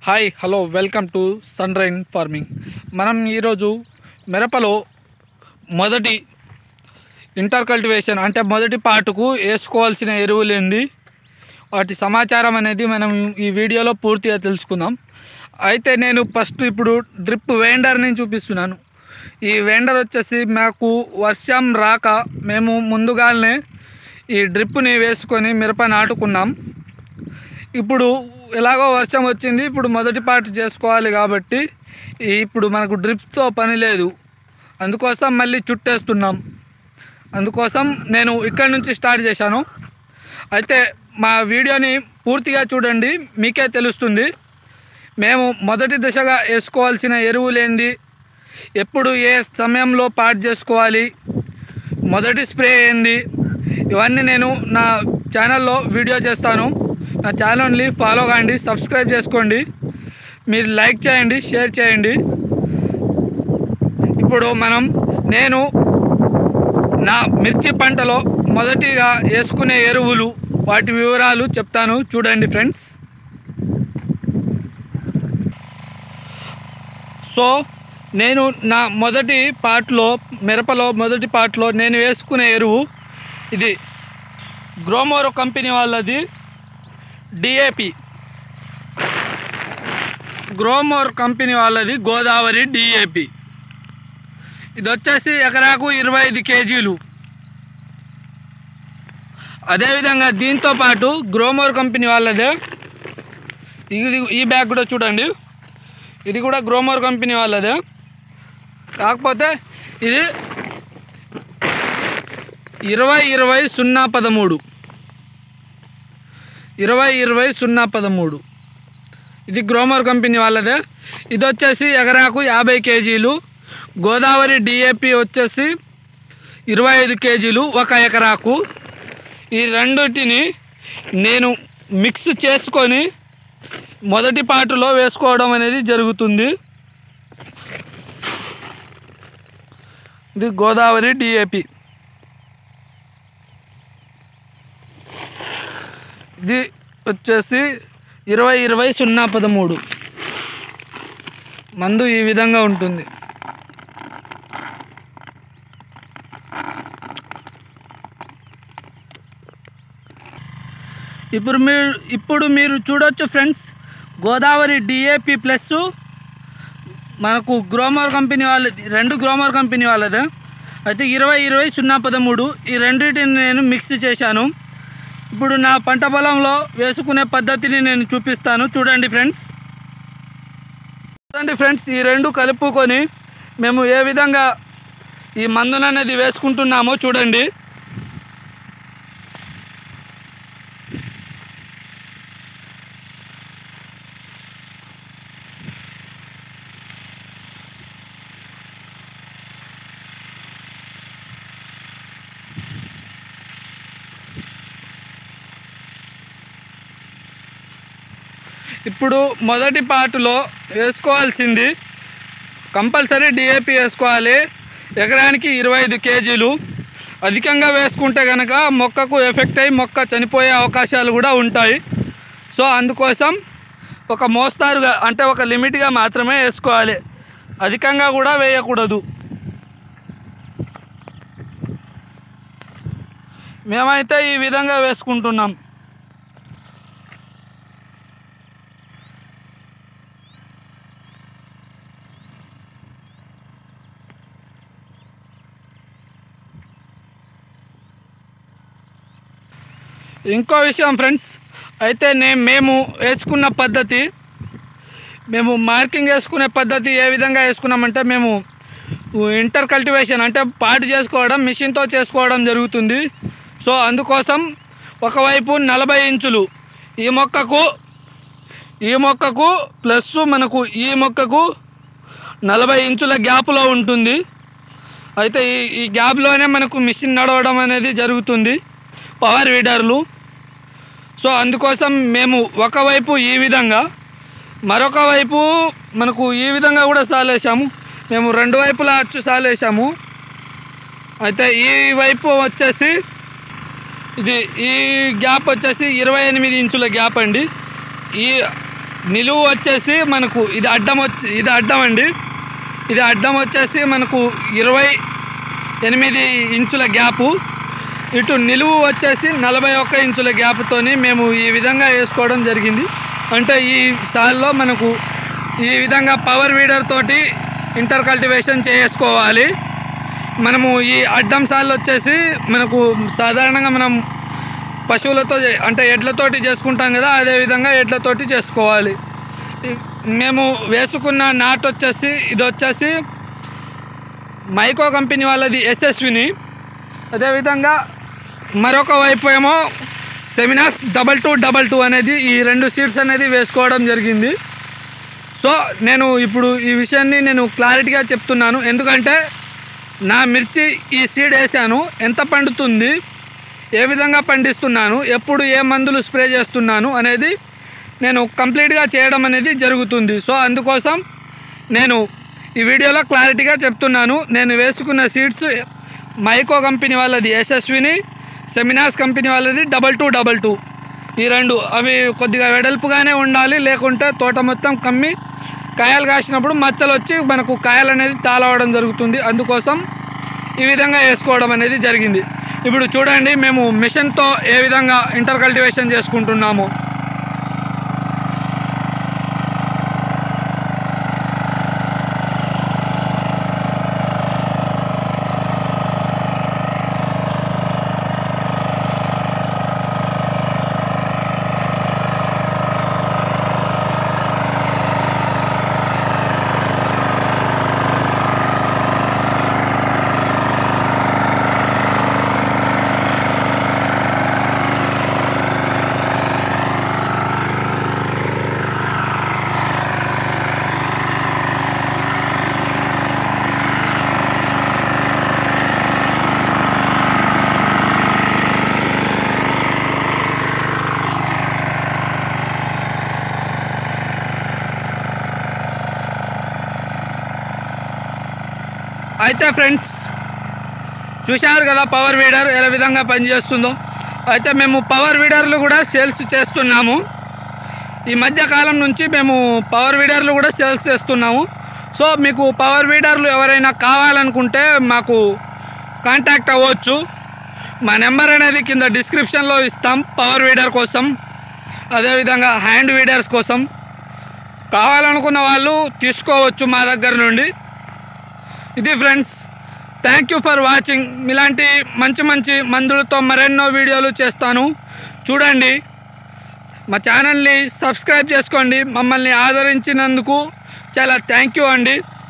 hi hello welcome to sun rain farming మనం ఈరోజు మిరపలో మొదటి ఇంటర్ కల్టివేషన్ అంటే మొదటి పాటుకు వేసుకోవాల్సిన ఎరువులు ఏంది వాటి సమాచారం అనేది మనం ఈ వీడియోలో పూర్తిగా తెలుసుకుందాం అయితే నేను ఫస్ట్ ఇప్పుడు డ్రిప్ వెండర్ని చూపిస్తున్నాను ఈ వెండర్ వచ్చేసి మాకు వర్షం రాక మేము ముందుగానే ఈ డ్రిప్ని వేసుకొని మిరప నాటుకున్నాం ఇప్పుడు ఎలాగో వర్షం వచ్చింది ఇప్పుడు మొదటి పార్ట్ చేసుకోవాలి కాబట్టి ఈ- ఇప్పుడు మనకు డ్రిప్తో పని లేదు అందుకోసం మళ్ళీ చుట్టేస్తున్నాం అందుకోసం నేను ఇక్కడి నుంచి స్టార్ట్ చేశాను అయితే మా వీడియోని పూర్తిగా చూడండి మీకే తెలుస్తుంది మేము మొదటి దశగా వేసుకోవాల్సిన ఎరువులేంది ఎప్పుడు ఏ సమయంలో పాట్ చేసుకోవాలి మొదటి స్ప్రే ఏంది ఇవన్నీ నేను నా ఛానల్లో వీడియో చేస్తాను నా ఛానల్ని ఫాలో కాండి సబ్స్క్రైబ్ చేసుకోండి మీరు లైక్ చేయండి షేర్ చేయండి ఇప్పుడు మనం నేను నా మిర్చి పంటలో మొదటిగా వేసుకునే ఎరువులు వాటి వివరాలు చెప్తాను చూడండి ఫ్రెండ్స్ సో నేను నా మొదటి పార్ట్లో మిరపలో మొదటి పార్ట్లో నేను వేసుకునే ఎరువు ఇది గ్రోమోరో కంపెనీ వాళ్ళది డిఏపి గ్రోమోర్ కంపెనీ వాళ్ళది గోదావరి డిఏపి ఇది వచ్చేసి ఎకరాకు ఇరవై ఐదు కేజీలు అదేవిధంగా దీంతో పాటు గ్రోమోర్ కంపెనీ వాళ్ళదే ఇది ఈ బ్యాగ్ కూడా చూడండి ఇది కూడా గ్రోమోర్ కంపెనీ వాళ్ళదే కాకపోతే ఇది ఇరవై ఇరవై సున్నా పదమూడు ఇరవై ఇరవై సున్నా పదమూడు ఇది గ్రోమర్ కంపెనీ వాళ్ళదే ఇది వచ్చేసి ఎకరాకు యాభై కేజీలు గోదావరి డిఏపి వచ్చేసి ఇరవై ఐదు కేజీలు ఒక ఎకరాకు ఈ రెండిటిని నేను మిక్స్ చేసుకొని మొదటి పాటులో వేసుకోవడం అనేది జరుగుతుంది ఇది గోదావరి డిఏపి ఇది వచ్చేసి ఇరవై ఇరవై సున్నా పదమూడు మందు ఈ విధంగా ఉంటుంది ఇప్పుడు మీరు ఇప్పుడు మీరు చూడొచ్చు ఫ్రెండ్స్ గోదావరి డిఏపి ప్లస్ మనకు గ్రోమర్ కంపెనీ వాళ్ళది రెండు గ్రోమర్ కంపెనీ వాళ్ళదే అయితే ఇరవై ఇరవై సున్నా పదమూడు ఈ రెండింటిని నేను మిక్స్ చేశాను ఇప్పుడు నా పంట పొలంలో వేసుకునే పద్ధతిని నేను చూపిస్తాను చూడండి ఫ్రెండ్స్ చూడండి ఫ్రెండ్స్ ఈ రెండు కలుపుకొని మేము ఏ విధంగా ఈ మందును అనేది వేసుకుంటున్నామో చూడండి ఇప్పుడు మొదటి పార్టులో వేసుకోవాల్సింది కంపల్సరీ డిఏపి వేసుకోవాలి ఎకరానికి ఇరవై ఐదు కేజీలు అధికంగా వేసుకుంటే కనుక మొక్కకు ఎఫెక్ట్ అయ్యి మొక్క చనిపోయే అవకాశాలు కూడా ఉంటాయి సో అందుకోసం ఒక మోస్తారుగా అంటే ఒక లిమిట్గా మాత్రమే వేసుకోవాలి అధికంగా కూడా వేయకూడదు మేమైతే ఈ విధంగా వేసుకుంటున్నాం ఇంకో విషయం ఫ్రెండ్స్ అయితే నేను మేము వేసుకున్న పద్ధతి మేము మార్కింగ్ వేసుకునే పద్ధతి ఏ విధంగా వేసుకున్నామంటే మేము ఇంటర్ కల్టివేషన్ అంటే పాటు చేసుకోవడం మిషన్తో చేసుకోవడం జరుగుతుంది సో అందుకోసం ఒకవైపు నలభై ఇంచులు ఈ మొక్కకు ఈ మొక్కకు ప్లస్ మనకు ఈ మొక్కకు నలభై ఇంచుల గ్యాప్లో ఉంటుంది అయితే ఈ ఈ గ్యాప్లోనే మనకు మిషన్ నడవడం అనేది జరుగుతుంది పవర్ వీడర్లు సో అందుకోసం మేము ఒకవైపు ఈ విధంగా మరొక వైపు మనకు ఈ విధంగా కూడా సాలేసాము మేము రెండు వైపులా అచ్చు సాలేసాము అయితే ఈ వైపు వచ్చేసి ఇది ఈ గ్యాప్ వచ్చేసి ఇరవై ఎనిమిది ఇంచుల గ్యాప్ అండి ఈ నిలువు వచ్చేసి మనకు ఇది అడ్డం వచ్చి ఇది అడ్డం అండి ఇది అడ్డం వచ్చేసి మనకు ఇరవై ఎనిమిది ఇంచుల గ్యాపు ఇటు నిలువు వచ్చేసి నలభై ఒక్క ఇంచుల గ్యాప్తోని మేము ఈ విధంగా వేసుకోవడం జరిగింది అంటే ఈ సాల్లో మనకు ఈ విధంగా పవర్ వీడర్ తోటి ఇంటర్ కల్టివేషన్ చేసుకోవాలి మనము ఈ అడ్డం సార్లు వచ్చేసి మనకు సాధారణంగా మనం పశువులతో చే- అంటే ఎడ్లతోటి చేసుకుంటాం కదా అదే విధంగా ఎడ్లతోటి చేసుకోవాలి ఈ- మేము వేసుకున్న నాట్ వచ్చేసి ఇది వచ్చేసి మైకో కంపెనీ వాళ్ళది ఎస్ఎస్విని అదేవిధంగా మరొక వైపు ఏమో Seminis double two double two అనేది ఈ రెండు సీట్స్ అనేది వేసుకోవడం జరిగింది సో నేను ఇప్పుడు ఈ విషయాన్ని నేను క్లారిటీగా చెప్తున్నాను ఎందుకంటే నా మిర్చి ఈ సీడ్ వేసాను ఎంత పండుతుంది ఏ విధంగా పండిస్తున్నాను ఎప్పుడు ఏ మందులు స్ప్రే చేస్తున్నాను అనేది నేను కంప్లీట్గా చేయడం అనేది జరుగుతుంది సో అందుకోసం నేను ఈ వీడియోలో క్లారిటీగా చెప్తున్నాను నేను వేసుకున్న సీడ్స్ మైకో కంపెనీ వాళ్ళది యశస్విని సెమినాస్ కంపెనీ వాళ్ళది డబల్ టూ డబల్ టూ ఈ రెండు అవి కొద్దిగా వెడల్పుగానే ఉండాలి లేకుంటే తోట మొత్తం కమ్మి కాయలు కాసినప్పుడు మచ్చలు వచ్చి మనకు కాయలు అనేది తాళవడం జరుగుతుంది అందుకోసం ఈ విధంగా వేసుకోవడం అనేది జరిగింది ఇప్పుడు చూడండి మేము మిషన్తో ఏ విధంగా ఇంటర్ కల్టివేషన్ చేసుకుంటున్నాము అయితే ఫ్రెండ్స్ చూశారు కదా పవర్ వీడర్ ఏ విధంగా పనిచేస్తుందో అయితే మేము పవర్ వీడర్లు కూడా సేల్స్ చేస్తున్నాము ఈ మధ్య కాలం నుంచి మేము పవర్ వీడర్లు కూడా సేల్స్ చేస్తున్నాము సో మీకు పవర్ వీడర్లు ఎవరైనా కావాలనుకుంటే మాకు కాంటాక్ట్ అవ్వచ్చు మా నెంబర్ అనేది కింద డిస్క్రిప్షన్లో ఇస్తాం పవర్ వీడర్ కోసం అదేవిధంగా హ్యాండ్ వీడర్స్ కోసం కావాలనుకున్న వాళ్ళు తీసుకోవచ్చు మా దగ్గర నుండి ఇది friends thank you for watching ఇలాంటి మంచి మంచి మందులతో మరెన్నో వీడియోలు చేస్తాను చూడండి మా ఛానల్ని సబ్స్క్రైబ్ చేసుకోండి మమ్మల్ని ఆదరించినందుకు చాలా థ్యాంక్ యూ అండి